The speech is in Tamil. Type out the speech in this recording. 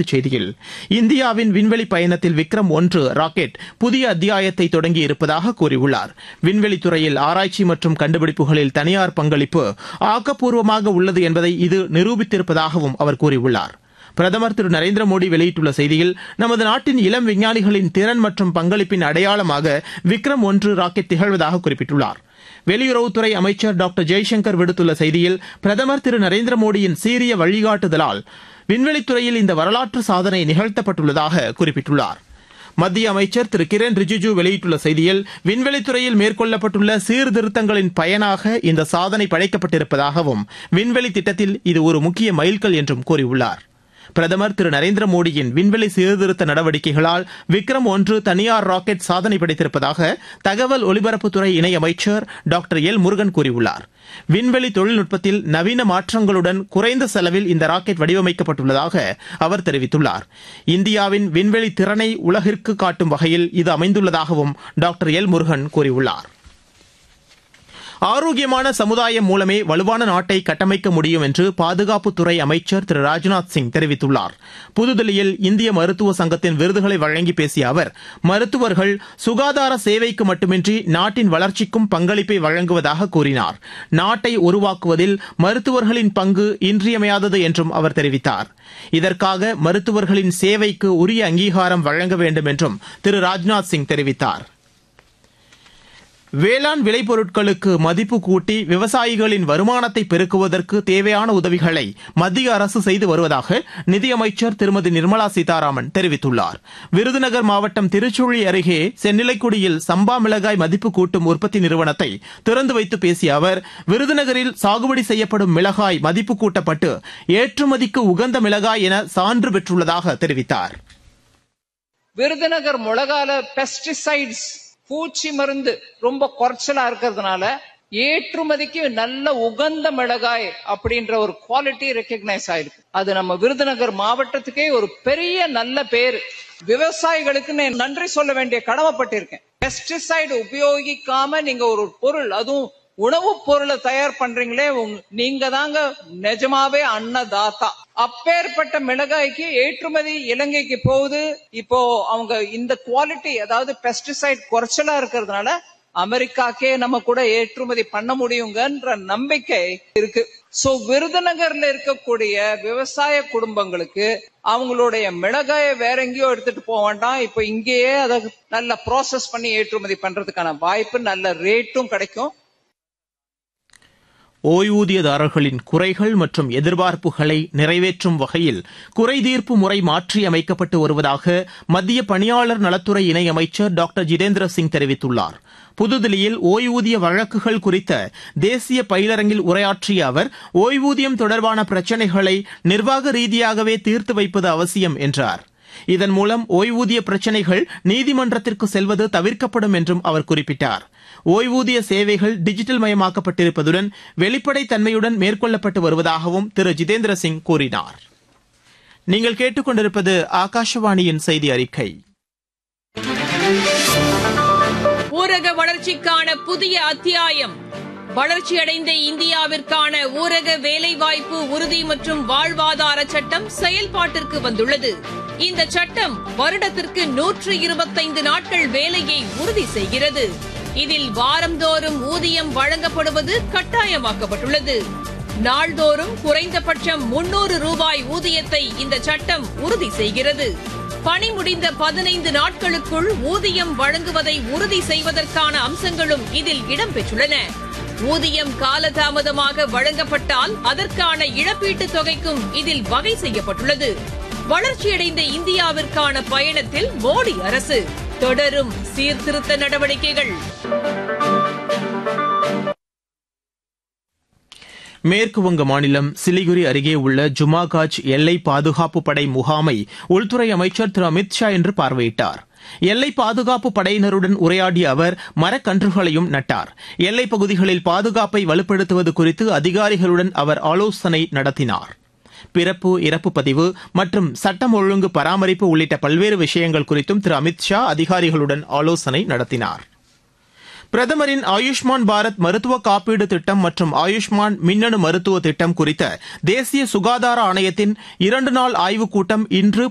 வாழ்த்துச் செய்தியில் இந்தியாவின் விண்வெளி பயணத்தில் விக்ரம் ஒன்று ராக்கெட் புதிய அத்தியாயத்தை தொடங்கி இருப்பதாக கூறியுள்ளார் விண்வெளித் துறையில் ஆராய்ச்சி மற்றும் கண்டுபிடிப்புகளில் தனியார் பங்களிப்பு ஆக்கப்பூர்வமாக உள்ளது என்பதை இது நிரூபித்திருப்பதாகவும் அவர் கூறியுள்ளார் பிரதமர் திரு நரேந்திர மோடி வெளியிட்டுள்ள செய்தியில் நமது நாட்டின் இளம் விஞ்ஞானிகளின் திறன் மற்றும் பங்களிப்பின் அடையாளமாக விக்ரம் ஒன்று ராக்கெட் திகழ்வதாக குறிப்பிட்டுள்ளார் வெளியுறவுத்துறை அமைச்சர் டாக்டர் ஜெய்சங்கர் விடுத்துள்ள செய்தியில் பிரதமர் திரு நரேந்திர மோடியின் சீரிய வழிகாட்டுதலால் விண்வெளித்துறையில் இந்த வரலாற்று சாதனை நிகழ்த்தப்பட்டுள்ளதாக குறிப்பிட்டுள்ளார் மத்திய அமைச்சர் திரு கிரண் ரிஜிஜு வெளியிட்டுள்ள செய்தியில் விண்வெளித்துறையில் மேற்கொள்ளப்பட்டுள்ள சீர்திருத்தங்களின் பயனாக இந்த சாதனை படைக்கப்பட்டிருப்பதாகவும் விண்வெளி திட்டத்தில் இது ஒரு முக்கிய மைல்கல் என்றும் கூறியுள்ளார் பிரதமர் திரு நரேந்திர மோடியின் விண்வெளி சீர்திருத்த நடவடிக்கைகளால் விக்ரம் ஒன்று தனியார் ராக்கெட் சாதனை படைத்திருப்பதாக தகவல் ஒலிபரப்புத்துறை இணையமைச்சர் டாக்டர் எல் முருகன் கூறியுள்ளார் விண்வெளி தொழில்நுட்பத்தில் நவீன மாற்றங்களுடன் குறைந்த செலவில் இந்த ராக்கெட் வடிவமைக்கப்பட்டுள்ளதாக அவர் தெரிவித்துள்ளார் இந்தியாவின் விண்வெளி திறனை உலகிற்கு காட்டும் வகையில் இது அமைந்துள்ளதாகவும் டாக்டர் எல் முருகன் கூறியுள்ளார் ஆரோக்கியமான சமுதாயம் மூலமே வலுவான நாட்டை கட்டமைக்க முடியும் என்று பாதுகாப்புத்துறை அமைச்சர் திரு ராஜ்நாத் சிங் தெரிவித்துள்ளார் புதுதில்லியில் இந்திய மருத்துவ சங்கத்தின் விருதுகளை வழங்கி பேசிய அவர் மருத்துவர்கள் சுகாதார சேவைக்கு மட்டுமின்றி நாட்டின் வளர்ச்சிக்கும் பங்களிப்பை வழங்குவதாக கூறினார் நாட்டை உருவாக்குவதில் மருத்துவர்களின் பங்கு இன்றியமையாதது என்றும் அவர் தெரிவித்தார் இதற்காக மருத்துவர்களின் சேவைக்கு உரிய அங்கீகாரம் வழங்க வேண்டும் என்றும் திரு ராஜ்நாத் சிங் தெரிவித்தார் வேளாண் விளைபொருட்களுக்கு மதிப்பு கூட்டி விவசாயிகளின் வருமானத்தை பெருக்குவதற்கு தேவையான உதவிகளை மத்திய அரசு செய்து வருவதாக நிதியமைச்சர் திருமதி நிர்மலா சீதாராமன் தெரிவித்துள்ளார் விருதுநகர் மாவட்டம் திருச்சுழி அருகே சென்னிலைக்குடியில் சம்பா மிளகாய் மதிப்பு கூட்டும் உற்பத்தி நிறுவனத்தை திறந்து வைத்து பேசிய அவர் விருதுநகரில் சாகுபடி செய்யப்படும் மிளகாய் மதிப்பு கூட்டப்பட்டு ஏற்றுமதிக்கு உகந்த மிளகாய் என சான்று பெற்றுள்ளதாக தெரிவித்தார் விருதுநகர் முழகால பெஸ்டிசைட்ஸ் பூச்சி மருந்து ரொம்ப குறைச்சலா இருக்கிறதுனால ஏற்றுமதிக்கு நல்ல உகந்த மிளகாய் அப்படின்ற ஒரு குவாலிட்டி ரெக்கக்னைஸ் ஆயிருக்கு அது நம்ம விருதுநகர் மாவட்டத்துக்கே ஒரு பெரிய நல்ல பேர் விவசாயிகளுக்கு நான் நன்றி சொல்ல வேண்டிய கடமைப்பட்டிருக்கேன் பெஸ்டிசைடு உபயோகிக்காம நீங்க ஒரு பொருள் அதுவும் உணவுப் பொருளை தயார் பண்றீங்களே நீங்க தாங்க நிஜமாவே அன்னதாத்தா அப்பேற்பட்ட மிளகாய்க்கு ஏற்றுமதி இலங்கைக்கு போகுது இப்போ அவங்க இந்த குவாலிட்டி அதாவது பெஸ்டிசைட் குறைச்சலா இருக்கிறதுனால அமெரிக்காக்கே நம்ம கூட ஏற்றுமதி பண்ண முடியுங்கன்ற நம்பிக்கை இருக்கு சோ விருதுநகர்ல இருக்கக்கூடிய விவசாய குடும்பங்களுக்கு அவங்களுடைய மிளகாயை வேற எங்கேயோ எடுத்துட்டு போக வேண்டாம் இப்ப இங்கேயே அதை நல்ல ப்ராசஸ் பண்ணி ஏற்றுமதி பண்றதுக்கான வாய்ப்பு நல்ல ரேட்டும் கிடைக்கும் ஓய்வூதியதாரர்களின் குறைகள் மற்றும் எதிர்பார்ப்புகளை நிறைவேற்றும் வகையில் குறைதீர்ப்பு முறை மாற்றியமைக்கப்பட்டு வருவதாக மத்திய பணியாளர் நலத்துறை இணையமைச்சர் டாக்டர் ஜிதேந்திர சிங் தெரிவித்துள்ளார் புதுதில்லியில் ஓய்வூதிய வழக்குகள் குறித்த தேசிய பயிலரங்கில் உரையாற்றிய அவர் ஓய்வூதியம் தொடர்பான பிரச்சினைகளை நிர்வாக ரீதியாகவே தீர்த்து வைப்பது அவசியம் என்றார் இதன் மூலம் ஓய்வூதிய பிரச்சினைகள் நீதிமன்றத்திற்கு செல்வது தவிர்க்கப்படும் என்றும் அவர் குறிப்பிட்டார் ஓய்வூதிய சேவைகள் டிஜிட்டல் மயமாக்கப்பட்டிருப்பதுடன் வெளிப்படைத் தன்மையுடன் மேற்கொள்ளப்பட்டு வருவதாகவும் திரு ஜிதேந்திர சிங் கூறினார் நீங்கள் கேட்டுக்கொண்டிருப்பது ஆகாஷவாணியின் செய்தி அறிக்கை ஊரக வளர்ச்சிக்கான புதிய அத்தியாயம் வளர்ச்சியடைந்த இந்தியாவிற்கான ஊரக வேலைவாய்ப்பு உறுதி மற்றும் வாழ்வாதார சட்டம் செயல்பாட்டிற்கு வந்துள்ளது இந்த சட்டம் வருடத்திற்கு நூற்று இருபத்தைந்து நாட்கள் வேலையை உறுதி செய்கிறது இதில் வாரந்தோறும் ஊதியம் வழங்கப்படுவது கட்டாயமாக்கப்பட்டுள்ளது நாள்தோறும் குறைந்தபட்சம் முன்னூறு ரூபாய் ஊதியத்தை இந்த சட்டம் உறுதி செய்கிறது பணி முடிந்த பதினைந்து நாட்களுக்குள் ஊதியம் வழங்குவதை உறுதி செய்வதற்கான அம்சங்களும் இதில் இடம்பெற்றுள்ளன ஊதியம் காலதாமதமாக வழங்கப்பட்டால் அதற்கான இழப்பீட்டுத் தொகைக்கும் இதில் வகை செய்யப்பட்டுள்ளது வளர்ச்சியடைந்த இந்தியாவிற்கான பயணத்தில் மோடி அரசு தொடரும் சீர்திருத்த நடவடிக்கைகள் மேற்குவங்க மாநிலம் சிலிகுரி அருகே உள்ள ஜுமாகாஜ் எல்லை பாதுகாப்பு படை முகாமை உள்துறை அமைச்சர் திரு அமித் ஷா இன்று பார்வையிட்டார் எல்லை பாதுகாப்பு படையினருடன் உரையாடிய அவர் மரக்கன்றுகளையும் நட்டார் எல்லைப் பகுதிகளில் பாதுகாப்பை வலுப்படுத்துவது குறித்து அதிகாரிகளுடன் அவர் ஆலோசனை நடத்தினார் பிறப்பு இறப்பு பதிவு மற்றும் சட்டம் ஒழுங்கு பராமரிப்பு உள்ளிட்ட பல்வேறு விஷயங்கள் குறித்தும் திரு அமித் ஷா அதிகாரிகளுடன் ஆலோசனை நடத்தினார் பிரதமரின் ஆயுஷ்மான் பாரத் மருத்துவ காப்பீடு திட்டம் மற்றும் ஆயுஷ்மான் மின்னணு மருத்துவ திட்டம் குறித்த தேசிய சுகாதார ஆணையத்தின் இரண்டு நாள் ஆய்வுக் கூட்டம் இன்று